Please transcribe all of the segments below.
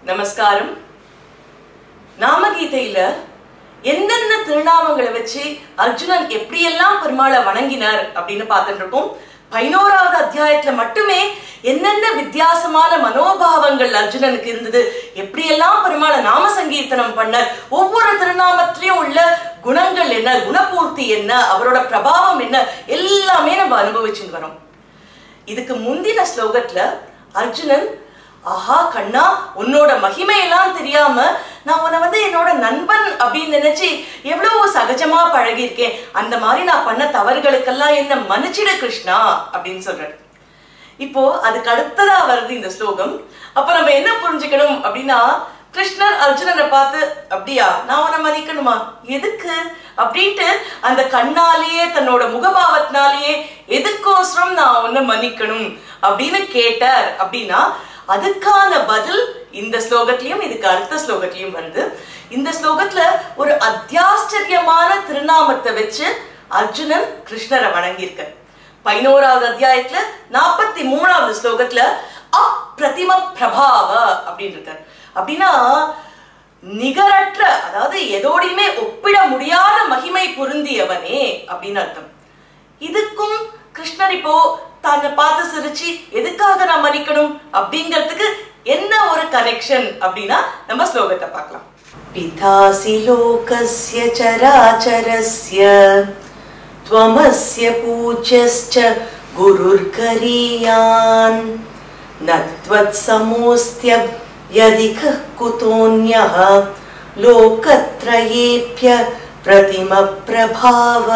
நமஸ்காரம் நாமகீதையில என்னென்ன திருநாமங்களை வச்சு அர்ஜுனன் எப்படியெல்லாம் பெருமாளை வணங்கினார் அப்படின்னு பார்த்துட்டு இருக்கோம் பதினோராவது அத்தியாயத்துல மட்டுமே என்னென்ன வித்தியாசமான மனோபாவங்கள் அர்ஜுனனுக்கு இருந்தது எப்படியெல்லாம் பெருமாளை நாம சங்கீர்த்தனம் பண்ணார் ஒவ்வொரு திருநாமத்திலையும் உள்ள குணங்கள் என்ன குணபூர்த்தி என்ன அவரோட பிரபாவம் என்ன எல்லாமே நம்ம அனுபவிச்சுட்டு வரோம் இதுக்கு முந்தின ஸ்லோகத்துல அர்ஜுனன் ஆஹா கண்ணா உன்னோட மகிமையெல்லாம் தெரியாம நான் உன்னை வந்து என்னோட நண்பன் அப்படின்னு நினைச்சு எவ்வளவு சகஜமா பழகியிருக்கேன் அந்த மாதிரி நான் பண்ண தவறுகளுக்கெல்லாம் என்ன மன்னிச்சிடு கிருஷ்ணா அப்படின்னு சொல்றாரு இப்போ அதுக்கு அடுத்ததா வருது இந்த ஸ்லோகம் அப்ப நம்ம என்ன புரிஞ்சுக்கணும் அப்படின்னா கிருஷ்ணர் அர்ஜுனனை பார்த்து அப்படியா நான் உன்னை மதிக்கணுமா எதுக்கு அப்படின்ட்டு அந்த கண்ணாலேயே தன்னோட முகபாவத்தினாலேயே எதுக்கோசரம் நான் உன்னை மன்னிக்கணும் அப்படின்னு கேட்டார் அப்படின்னா அதுக்கான பதில் இந்த ஸ்லோகத்திலையும் இதுக்கு அடுத்த ஸ்லோகத்திலையும் வருது இந்த ஸ்லோகத்துல ஒரு அத்தியாச்சரியமான திருநாமத்தை வச்சு அர்ஜுனன் கிருஷ்ணரை வணங்கியிருக்க பதினோராவது அத்தியாயத்துல நாற்பத்தி மூணாவது ஸ்லோகத்துல அப்பிரதிம பிரபாவ அப்படின்னு இருக்கார் அப்படின்னா நிகரற்ற அதாவது எதோடையுமே ஒப்பிட முடியாத மகிமை பொருந்தியவனே அப்படின்னு அர்த்தம் இதுக்கும் கிருஷ்ணர் இப்போ தன்னை பார்த்து சிரிச்சு எதுக்காக நான் மன்னிக்கணும் அப்படிங்கிறதுக்கு என்ன ஒரு கனெக்ஷன் அப்படின்னா நம்ம ஸ்லோகத்தை பார்க்கலாம் பிதாசி லோகஸ்ய சராச்சரஸ்ய त्वमस्य पूज्यश्च गुरुर्गरीयान् न त्वत्समोऽस्त्य यदिकः कुतोऽन्यः लोकत्रयेभ्य प्रतिमप्रभाव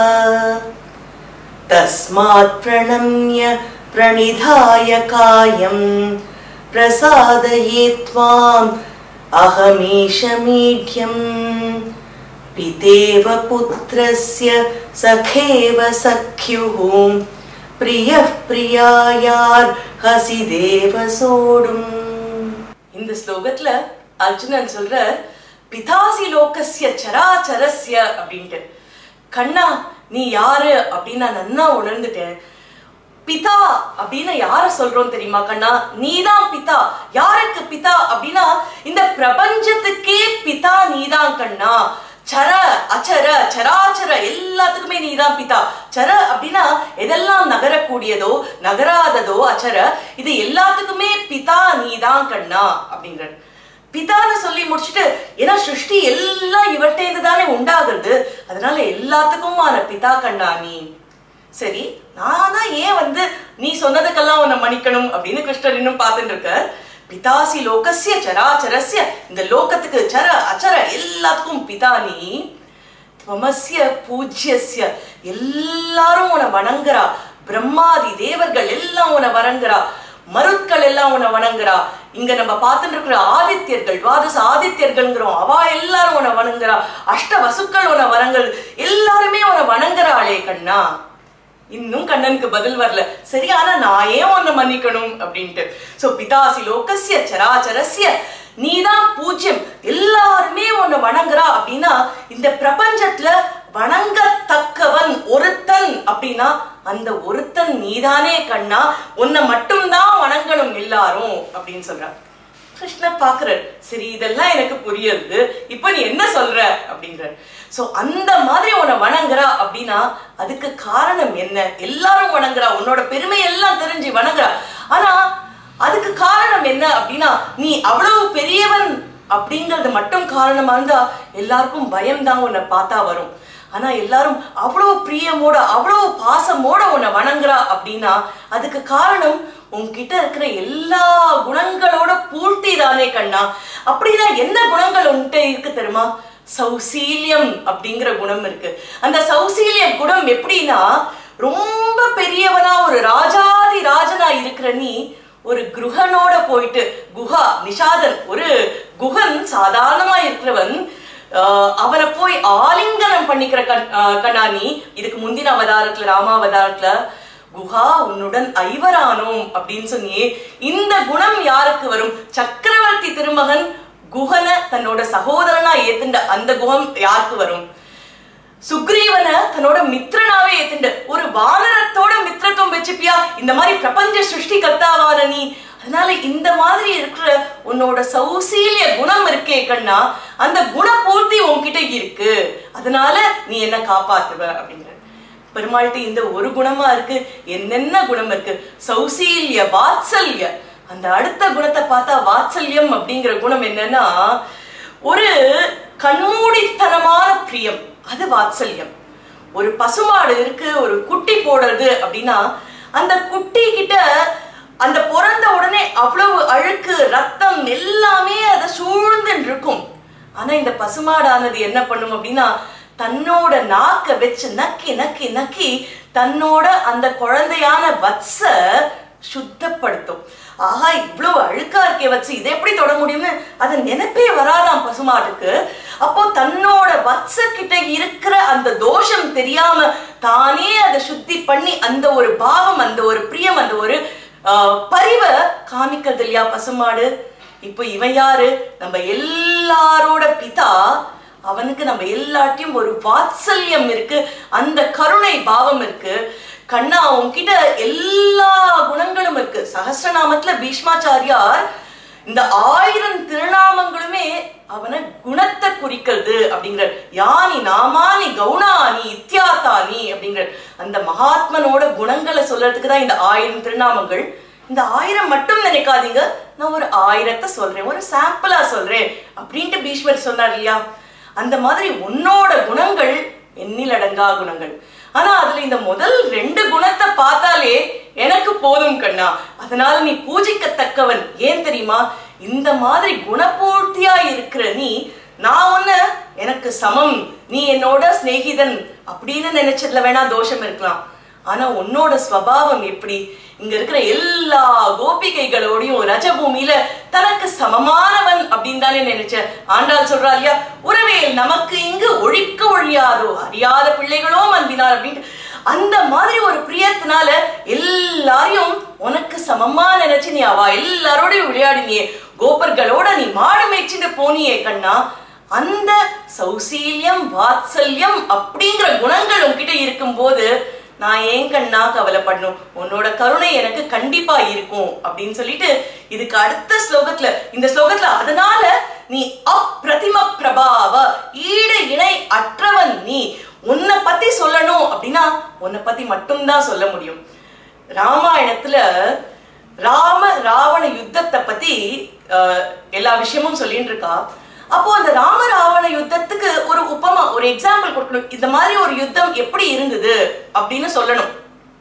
तस्मात् प्रणम्य प्रणिधाय कायम् प्रसादये त्वाम् अहमीश मीढ्यम् पितेव पुत्रस्य सखेव सख्युः प्रियः प्रियायार्हसि देव सोढुम् இந்த ஸ்லோகத்துல அர்ஜுனன் சொல்ற பிதாசி லோகஸ்ய சராச்சரஸ்ய அப்படின்ட்டு கண்ணா நீ யாரு அப்படின்னு நான் நன்னா உணர்ந்துட்டேன் பிதா அப்படின்னு யார சொல்றோம் தெரியுமா கண்ணா நீதான் பிதா யாருக்கு பிதா அப்படின்னா இந்த பிரபஞ்சத்துக்கே பிதா நீதான் கண்ணா சர அச்சர சராச்சர எல்லாத்துக்குமே நீதான் பிதா சர அப்படின்னா எதெல்லாம் நகரக்கூடியதோ நகராததோ அச்சர இது எல்லாத்துக்குமே பிதா நீதான் கண்ணா அப்படிங்கிற பிதான்னு சொல்லி முடிச்சுட்டு ஏன்னா சிருஷ்டி எல்லாம் இவர்கிட்ட தானே உண்டாகிறது அதனால எல்லாத்துக்குமான பிதா கண்ணா நீ சரி நான் தான் ஏன் வந்து நீ சொன்னதுக்கெல்லாம் உன்னை மன்னிக்கணும் அப்படின்னு கிருஷ்ணர் இன்னும் பார்த்துட்டு இருக்க பிதாசி லோகசிய சராச்சரஸ்ய இந்த லோகத்துக்கு சர அச்சர எல்லாத்துக்கும் பிதா நீ துவமஸ்ய பூஜ்யஸ்ய எல்லாரும் உன்னை வணங்குறா பிரம்மாதி தேவர்கள் எல்லாம் உன்னை வணங்குறா மருட்கள் எல்லாம் உன்னை வணங்குறா இங்க நம்ம பார்த்துட்டு இருக்கிற ஆதித்யர்கள் துவாதச ஆதித்யர்கள்ங்கிறோம் அவா எல்லாரும் உன்னை வணங்குறா அஷ்ட வசுக்கள் உன்னை வணங்கல் எல்லாருமே உன்னை வணங்குறாளே கண்ணா இன்னும் கண்ணனுக்கு பதில் வரல சரி ஆனா நான் ஏன் உன்னை மன்னிக்கணும் அப்படின்ட்டு சோ பிதாசி லோகசிய சராச்சரஸ்ய நீதான் பூஜ்யம் எல்லாருமே உன்னை வணங்குறா அப்படின்னா இந்த பிரபஞ்சத்துல வணங்கத்தக்கவன் ஒருத்தன் அப்படின்னா அந்த ஒருத்தன் நீதானே கண்ணா உன்னை மட்டும்தான் வணங்கணும் எல்லாரும் அப்படின்னு சொல்றான் கிருஷ்ணர் பாக்குறார் சரி இதெல்லாம் எனக்கு புரியுது இப்ப நீ என்ன சொல்ற அப்படிங்கிறார் சோ அந்த மாதிரி உன்னை வணங்குறா அப்படின்னா அதுக்கு காரணம் என்ன எல்லாரும் வணங்குறா உன்னோட பெருமை எல்லாம் தெரிஞ்சு வணங்குறா ஆனா அதுக்கு காரணம் என்ன அப்படின்னா நீ அவ்வளவு பெரியவன் அப்படிங்கிறது மட்டும் காரணமா இருந்தா எல்லாருக்கும் பயம்தான் உன்னை பார்த்தா வரும் ஆனா எல்லாரும் அவ்வளவு பிரியமோட அவ்வளவு பாசமோட உன்னை வணங்குறா அப்படின்னா அதுக்கு காரணம் உன்கிட்ட இருக்கிற எல்லா குணங்களோட பூர்த்தி தானே கண்ணா அப்படின்னா என்ன குணங்கள் உன்கிட்ட இருக்கு தெரியுமா சௌசீல்யம் அப்படிங்கிற குணம் இருக்கு அந்த சௌசீல்யம் குணம் எப்படின்னா ரொம்ப பெரியவனா ஒரு ராஜாதி ராஜனா இருக்கிற நீ ஒரு குருகனோட போயிட்டு குஹா நிஷாதன் ஒரு குஹன் சாதாரணமா இருக்கிறவன் அவனை போய் ஆலிங்கனம் பண்ணிக்கிற கண் கண்ணா நீ இதுக்கு முந்தின அவதாரத்துல ராமாவதாரத்துல குஹா உன்னுடன் ஐவரானோம் அப்படின்னு சொன்னியே இந்த குணம் யாருக்கு வரும் சக்கரவர்த்தி திருமகன் குஹனை தன்னோட சகோதரனா ஏத்துண்ட அந்த குணம் யாருக்கு வரும் சுக்ரீவனை தன்னோட மித்ரனாவே ஏத்துண்ட ஒரு வானரத்தோட மித்திரத்துவம் வச்சுப்பியா இந்த மாதிரி பிரபஞ்ச சிருஷ்டி கத்தாவான நீ அதனால இந்த மாதிரி இருக்கிற உன்னோட சௌசீல்ய குணம் இருக்கே கண்ணா அந்த குணபூர்த்தி உன்கிட்ட இருக்கு அதனால நீ என்ன காப்பாத்துவ அப்படிங்கிற பெருமாள்கிட்ட இந்த ஒரு குணமா இருக்கு என்னென்ன குணம் இருக்கு சௌசீல்ய வாத்சல்ய அந்த அடுத்த குணத்தை பார்த்தா வாத்சல்யம் அப்படிங்கிற குணம் என்னன்னா ஒரு கண்மூடித்தனமான பிரியம் அது வாத்சல்யம் ஒரு பசுமாடு இருக்கு ஒரு குட்டி போடுறது அப்படின்னா அந்த குட்டி கிட்ட அந்த பிறந்த உடனே அவ்வளவு அழுக்கு ரத்தம் எல்லாமே அதை சூழ்ந்து இருக்கும் ஆனா இந்த பசுமாடானது என்ன பண்ணும் அப்படின்னா தன்னோட நாக்க வச்சு நக்கி நக்கி நக்கி தன்னோட அந்த குழந்தையான வத்ச சுத்தப்படுத்தும் ஆஹா இவ்வளவு அழுக்கா இருக்கே வச்சு இதை எப்படி தொட முடியும்னு அது நினைப்பே வராதாம் பசுமாட்டுக்கு அப்போ தன்னோட வத்ச கிட்ட இருக்கிற அந்த தோஷம் தெரியாம தானே அதை சுத்தி பண்ணி அந்த ஒரு பாவம் அந்த ஒரு பிரியம் அந்த ஒரு ஆஹ், பரிவை காமிக்கிறது இல்லையா பசுமாடு இப்போ இவன் யாரு நம்ம எல்லாரோட பிதா அவனுக்கு நம்ம எல்லாட்டையும் ஒரு வாத்சல்யம் இருக்கு அந்த கருணை பாவம் இருக்கு கண்ணா உன்கிட்ட எல்லா குணங்களும் இருக்கு சகஸ்ரநாமத்துல பீஷ்மாச்சாரியார் இந்த ஆயிரம் திருநாமங்களுமே அவனை குணத்தை குறிக்கிறது அப்படிங்கிற யானி நாமானி கவுனானி இத்தியாத்தானி அப்படிங்கிற அந்த மகாத்மனோட குணங்களை சொல்றதுக்கு தான் இந்த ஆயிரம் திருநாமங்கள் இந்த ஆயிரம் மட்டும் நினைக்காதீங்க நான் ஒரு ஆயிரத்தை சொல்றேன் ஒரு சாம்பிளா சொல்றேன் அப்படின்ட்டு பீஷ்மர் சொன்னார் இல்லையா அந்த மாதிரி உன்னோட குணங்கள் எண்ணிலடங்கா குணங்கள் ஆனா அதுல இந்த முதல் ரெண்டு குணத்தை பார்த்தாலே எனக்கு போதும் கண்ணா அதனால நீ பூஜிக்கத்தக்கவன் ஏன் தெரியுமா இந்த மாதிரி குணபூர்த்தியா இருக்கிற நீ நான் ஒண்ணு எனக்கு சமம் நீ என்னோட சிநேகிதன் அப்படின்னு நினைச்சதுல வேணா தோஷம் இருக்கலாம் ஆனா உன்னோட ஸ்வபாவம் எப்படி இங்க இருக்கிற எல்லா கோபிகைகளோடையும் ரஜபூமியில தனக்கு சமமானவன் அப்படின்னு தானே நினைச்ச ஆண்டாள் சொல்றா இல்லையா உறவேல் நமக்கு இங்கு ஒழிக்க ஒழியாதோ அறியாத பிள்ளைகளோ அன்பினார் அப்படின்ட்டு அந்த மாதிரி ஒரு பிரியத்தினால எல்லாரையும் உனக்கு சமமா நினைச்சு நீ அவ எல்லாரோடையும் விளையாடினியே கோபர்களோட நீ மாடு மேய்ச்சிட்டு போனியே கண்ணா அந்த சௌசீல்யம் வாத்சல்யம் அப்படிங்கிற குணங்கள் உன்கிட்ட இருக்கும்போது நான் ஏன் கண்ணா கவலைப்படணும் உன்னோட கருணை எனக்கு கண்டிப்பா இருக்கும் அப்படின்னு சொல்லிட்டு இதுக்கு அடுத்த ஸ்லோகத்துல இந்த ஸ்லோகத்துல அதனால நீ அப்பிரதிம பிரபாவ ஈடு இணை அற்றவன் நீ உன்னை பத்தி சொல்லணும் அப்படின்னா உன்னை பத்தி மட்டும்தான் சொல்ல முடியும் ராமாயணத்துல ராம ராவண யுத்தத்தை பத்தி அஹ், எல்லா விஷயமும் சொல்லிட்டு இருக்கா அப்போ அந்த ராம ராவண யுத்தத்துக்கு ஒரு உபமா ஒரு எக்ஸாம்பிள் கொடுக்கணும் இந்த மாதிரி ஒரு யுத்தம் எப்படி இருந்தது அப்படின்னு சொல்லணும்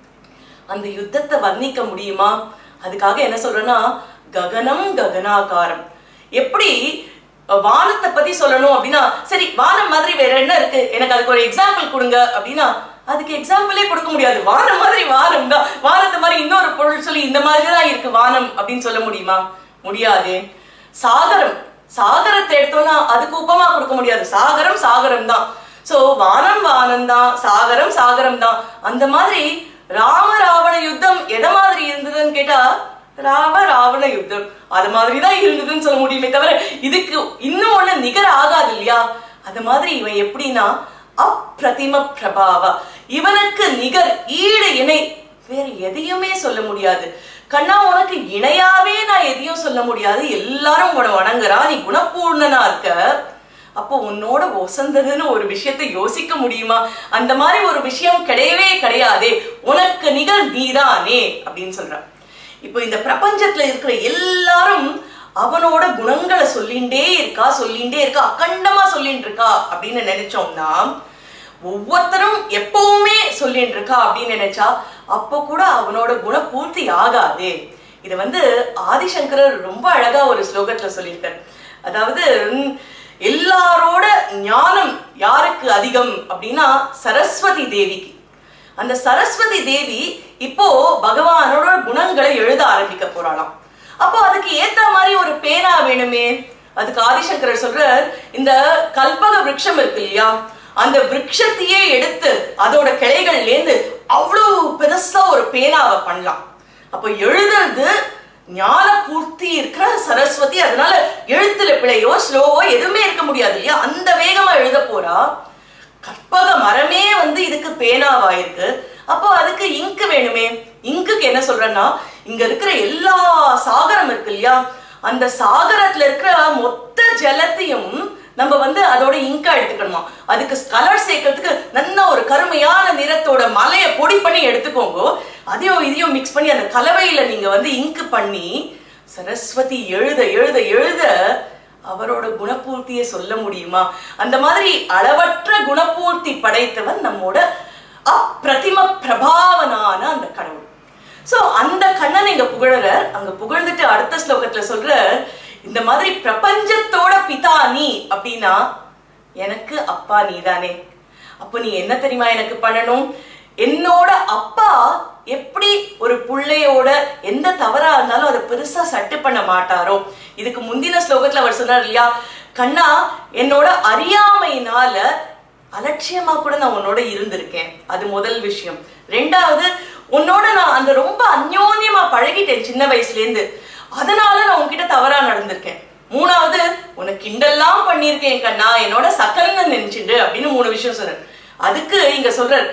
அந்த யுத்தத்தை வர்ணிக்க முடியுமா அதுக்காக என்ன சொல்றேன்னா ககனம் ககனாகாரம் எப்படி அஹ், வானத்தை பத்தி சொல்லணும் அப்படின்னா சரி வானம் மாதிரி வேற என்ன இருக்கு எனக்கு அதுக்கு ஒரு எக்ஸாம்பிள் கொடுங்க அப்படின்னா அதுக்கு எக்ஸாம்பிளே கொடுக்க முடியாது வானம் மாதிரி வானம் தான் வானத்தை மாதிரி இன்னொரு பொருள் சொல்லி இந்த மாதிரி தான் இருக்கு வானம் அப்படின்னு சொல்ல முடியுமா முடியாது சாகரம் சாகரத்தை எடுத்தோம்னா அதுக்கு உபமா கொடுக்க முடியாது சாகரம் சாகரம் தான் சோ வானம் வானம் தான் சாகரம் சாகரம் தான் அந்த மாதிரி ராம ராவண யுத்தம் எதை மாதிரி இருந்ததுன்னு கேட்டா ராம ராவண யுத்தம் அது மாதிரி தான் இருந்ததுன்னு சொல்ல முடியுமே தவிர இதுக்கு இன்னும் ஒண்ணு நிகர் ஆகாது இல்லையா அது மாதிரி இவன் எப்படின்னா அப்பிரதிம பிரபாவா இவனுக்கு நிகர் ஈடு இணை வேற எதையுமே சொல்ல முடியாது கண்ணா உனக்கு இணையாவே நான் எதையும் சொல்ல முடியாது எல்லாரும் உன வணங்குறா நீ குணபூர்ணனா இருக்க அப்போ உன்னோட ஒசந்ததுன்னு ஒரு விஷயத்தை யோசிக்க முடியுமா அந்த மாதிரி ஒரு விஷயம் கிடையவே கிடையாதே உனக்கு நிகர் நீதானே அப்படின்னு சொல்றான் இப்போ இந்த பிரபஞ்சத்துல இருக்கிற எல்லாரும் அவனோட குணங்களை சொல்லிண்டே இருக்கா சொல்லிண்டே இருக்கா அக்கண்டமா சொல்லிட்டு இருக்கா அப்படின்னு நினைச்சோம்னா ஒவ்வொருத்தரும் எப்பவுமே சொல்லிட்டு இருக்கா அப்படின்னு நினைச்சா அப்போ கூட அவனோட குணம் பூர்த்தி ஆகாதே இத வந்து ஆதிசங்கரர் ரொம்ப அழகா ஒரு ஸ்லோகத்துல சொல்லியிருக்கார் அதாவது ம், எல்லாரோட ஞானம் யாருக்கு அதிகம் அப்படின்னா சரஸ்வதி தேவிக்கு அந்த சரஸ்வதி தேவி இப்போ பகவானோட குணங்களை எழுத ஆரம்பிக்க போறாளாம் அப்போ அதுக்கு ஏத்த மாதிரி ஒரு பேனா வேணுமே அதுக்கு ஆதிசங்கரர் சொல்றார் இந்த கல்பக விருட்சம் இருக்கு இல்லையா அந்த விருட்சத்தையே எடுத்து அதோட கிளைகள்ல இருந்து அவ்வளவு பெருசா ஒரு பேனாவை பண்ணலாம் அப்போ எழுதுறது ஞான பூர்த்தி இருக்கிற சரஸ்வதி அதனால எழுத்துல பிழையோ ஸ்லோவோ எதுவுமே இருக்க முடியாது இல்லையா அந்த வேகமா எழுத போறா கற்பக மரமே வந்து இதுக்கு பேனாவா இருக்கு அப்போ அதுக்கு இங்கு வேணுமே இங்குக்கு என்ன சொல்றேன்னா இங்க இருக்கிற எல்லா சாகரம் இருக்கு இல்லையா அந்த சாகரத்துல இருக்கிற மொத்த ஜலத்தையும் நம்ம வந்து அதோட இங்கா எடுத்துக்கணுமா அதுக்கு கலர் சேர்க்கறதுக்கு நல்ல ஒரு கருமையான நிறத்தோட மலையை பொடி பண்ணி எடுத்துக்கோங்க அதையும் இதையும் மிக்ஸ் பண்ணி அந்த கலவையில நீங்க வந்து இங்கு பண்ணி சரஸ்வதி எழுத எழுத எழுத அவரோட குணபூர்த்தியை சொல்ல முடியுமா அந்த மாதிரி அளவற்ற குணபூர்த்தி படைத்தவன் நம்மோட அப்பிரதிம பிரபாவனான அந்த கடவுள் சோ அந்த கண்ணன் இங்க புகழறார் அங்க புகழ்ந்துட்டு அடுத்த ஸ்லோகத்துல சொல்ற இந்த மாதிரி பிரபஞ்சத்தோட பிதா நீ அப்படின்னா எனக்கு அப்பா நீதானே அப்ப நீ என்ன தெரியுமா எனக்கு பண்ணணும் என்னோட அப்பா எப்படி ஒரு புள்ளையோட எந்த தவறா இருந்தாலும் அதை பெருசா சட்டு பண்ண மாட்டாரோ இதுக்கு முந்தின ஸ்லோகத்துல அவர் சொன்னார் இல்லையா கண்ணா என்னோட அறியாமையினால அலட்சியமா கூட நான் உன்னோட இருந்திருக்கேன் அது முதல் விஷயம் ரெண்டாவது உன்னோட நான் அந்த ரொம்ப அந்யோன்யமா பழகிட்டேன் சின்ன வயசுல இருந்து அதனால நான் உன்கிட்ட தவறா நடந்திருக்கேன் மூணாவது உனக்கு கிண்டல்லாம் பண்ணியிருக்கேன் கண்ணா என்னோட சக்கரன்னு நினைச்சுட்டு அப்படின்னு மூணு விஷயம் சொல்றேன் அதுக்கு இங்க சொல்றார்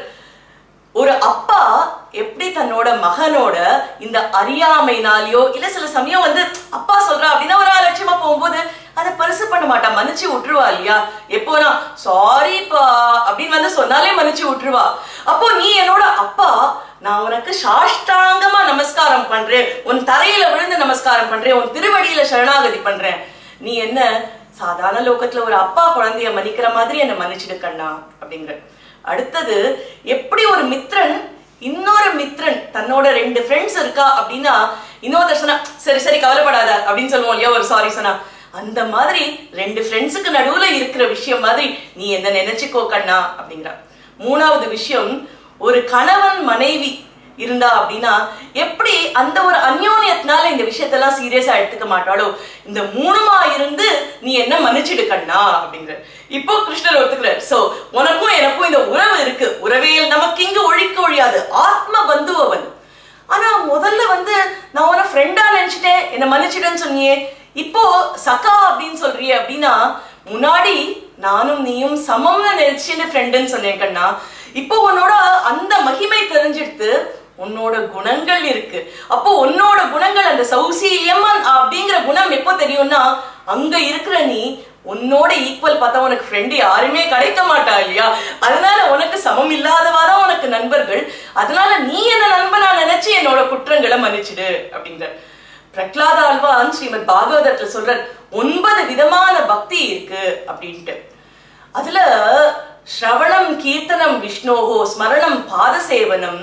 ஒரு அப்பா எப்படி தன்னோட மகனோட இந்த அறியாமைனாலயோ இல்ல சில சமயம் வந்து அப்பா சொல்றா அப்படின்னா ஒரு அலட்சியமா போகும்போது அதை பெருசு பண்ண மாட்டா மன்னிச்சு விட்டுருவா இல்லையா எப்போனா சாரிப்பா அப்படின்னு வந்து சொன்னாலே மன்னிச்சு விட்டுருவா அப்போ நீ என்னோட அப்பா நான் உனக்கு சாஷ்டாங்கமா நமஸ்காரம் பண்றேன் உன் தரையில விழுந்து நமஸ்காரம் பண்றேன் உன் திருவடியில சரணாகதி பண்றேன் நீ என்ன சாதாரண லோகத்துல ஒரு அப்பா குழந்தைய மன்னிக்கிற மாதிரி என்ன மன்னிச்சிடு கண்ணா அப்படிங்கிற அடுத்தது எப்படி ஒரு மித்ரன் இன்னொரு மித்ரன் தன்னோட ரெண்டு ஃப்ரெண்ட்ஸ் இருக்கா அப்படின்னா இன்னொருத்தர் சொன்னா சரி சரி கவலைப்படாத அப்படின்னு சொல்லுவோம் இல்லையா ஒரு சாரி சொன்னா அந்த மாதிரி ரெண்டு ஃப்ரெண்ட்ஸுக்கு நடுவுல இருக்கிற விஷயம் மாதிரி நீ என்ன நினைச்சுக்கோ கண்ணா அப்படிங்கிற மூணாவது விஷயம் ஒரு கணவன் மனைவி இருந்தா அப்படின்னா எப்படி அந்த ஒரு அந்யோன்யத்தினால இந்த விஷயத்தெல்லாம் சீரியஸா எடுத்துக்க மாட்டாளோ இந்த மூணுமா இருந்து நீ என்ன மன்னிச்சிடு கண்ணா அப்படிங்கிற இப்போ கிருஷ்ணர் ஒத்துக்கிறார் சோ உனக்கும் எனக்கும் இந்த உறவு இருக்கு உறவையில் நமக்கு இங்கு ஒழிக்க ஒழியாது ஆத்ம பந்துவவன் ஆனா முதல்ல வந்து நான் உன ஃப்ரெண்டா நினைச்சிட்டேன் என்ன மன்னிச்சிடுன்னு சொன்னியே இப்போ சகா அப்படின்னு சொல்றியே அப்படின்னா முன்னாடி நானும் நீயும் சமம்னு நினைச்சுன்னு ஃப்ரெண்டுன்னு சொன்னேன் கண்ணா இப்போ உன்னோட அந்த மகிமை தெரிஞ்சிடுத்து உன்னோட குணங்கள் இருக்கு அப்போ உன்னோட குணங்கள் அந்த சௌசீல்யம் அப்படிங்கிற குணம் எப்போ தெரியும்னா அங்க இருக்கிற நீ உன்னோட ஈக்குவல் பார்த்தா உனக்கு ஃப்ரெண்டு யாருமே கிடைக்க மாட்டா இல்லையா அதனால உனக்கு சமம் இல்லாதவாதான் உனக்கு நண்பர்கள் அதனால நீ என்ன நண்பனா நினைச்சு என்னோட குற்றங்களை மன்னிச்சிடு அப்படிங்கிற பிரகலாத ஆழ்வான் ஸ்ரீமத் பாகவதத்துல சொல்ற ஒன்பது விதமான பக்தி இருக்கு அப்படின்ட்டு அதுல ஸ்ரவணம் கீர்த்தனம் விஷ்ணோகோ ஸ்மரணம் பாதசேவனம்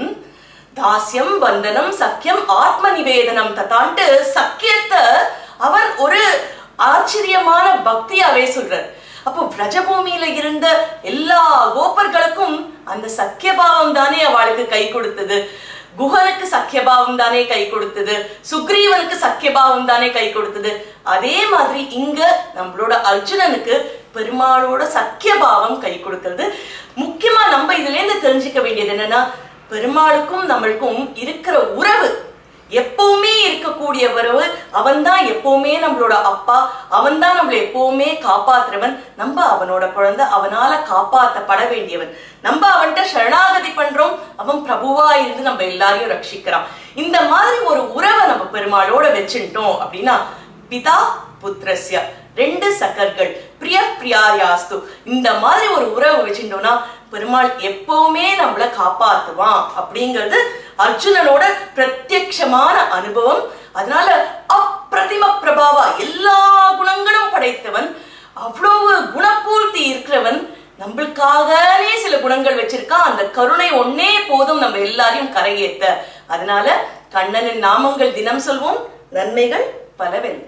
தாஸ்யம் வந்தனம் சக்கியம் ஆத்ம நிவேதனம் தத்தான்ட்டு சக்கியத்தை அவர் ஒரு ஆச்சரியமான பக்தியாவே சொல்றார் அப்போ பிரஜபூமியில இருந்த எல்லா கோப்பர்களுக்கும் அந்த சக்கியபாவம் தானே அவளுக்கு கை கொடுத்தது குஹனுக்கு சக்கியபாவம் தானே கை கொடுத்தது சுக்ரீவனுக்கு சக்கியபாவம் தானே கை கொடுத்தது அதே மாதிரி இங்க நம்மளோட அர்ஜுனனுக்கு பெருமாளோட சக்கியபாவம் கை கொடுக்கிறது முக்கியமா நம்ம இதுல இருந்து தெரிஞ்சுக்க வேண்டியது என்னன்னா பெருமாளுக்கும் நம்மளுக்கும் இருக்கிற உறவு எப்பவுமே இருக்கக்கூடிய உறவு அவன் தான் எப்பவுமே நம்மளோட அப்பா அவன் தான் நம்மளை எப்பவுமே காப்பாத்துறவன் நம்ம அவனோட குழந்தை அவனால காப்பாத்தப்பட வேண்டியவன் நம்ம அவன்கிட்ட சரணாகதி பண்றோம் அவன் பிரபுவா இருந்து நம்ம எல்லாரையும் ரட்சிக்கிறான் இந்த மாதிரி ஒரு உறவை நம்ம பெருமாளோட வச்சுட்டோம் அப்படின்னா பிதா புத்திரஸ்ய ரெண்டு சக்கர்கள் பிரிய பிரியாயாஸ்து இந்த மாதிரி ஒரு உறவு வச்சுட்டோம்னா பெருமாள் எப்பவுமே நம்மள காப்பாத்துவான் அப்படிங்கிறது அர்ஜுனனோட பிரத்யக்ஷமான அனுபவம் அதனால அப்பிரதிம பிரபாவா எல்லா குணங்களும் படைத்தவன் அவ்வளவு குணபூர்த்தி இருக்கிறவன் நம்மளுக்காகவே சில குணங்கள் வச்சிருக்கான் அந்த கருணை ஒன்னே போதும் நம்ம எல்லாரையும் கரையேத்த அதனால கண்ணனின் நாமங்கள் தினம் சொல்வோம் நன்மைகள் பல வெல்வோம்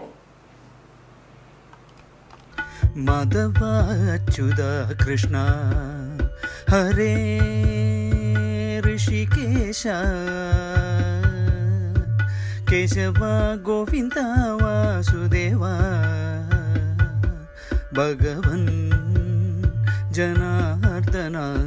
मदवाच्युता कृष्ण हरे ऋषिकेश केशव गोविन्द वासुदेवा भगवन् जनार्दना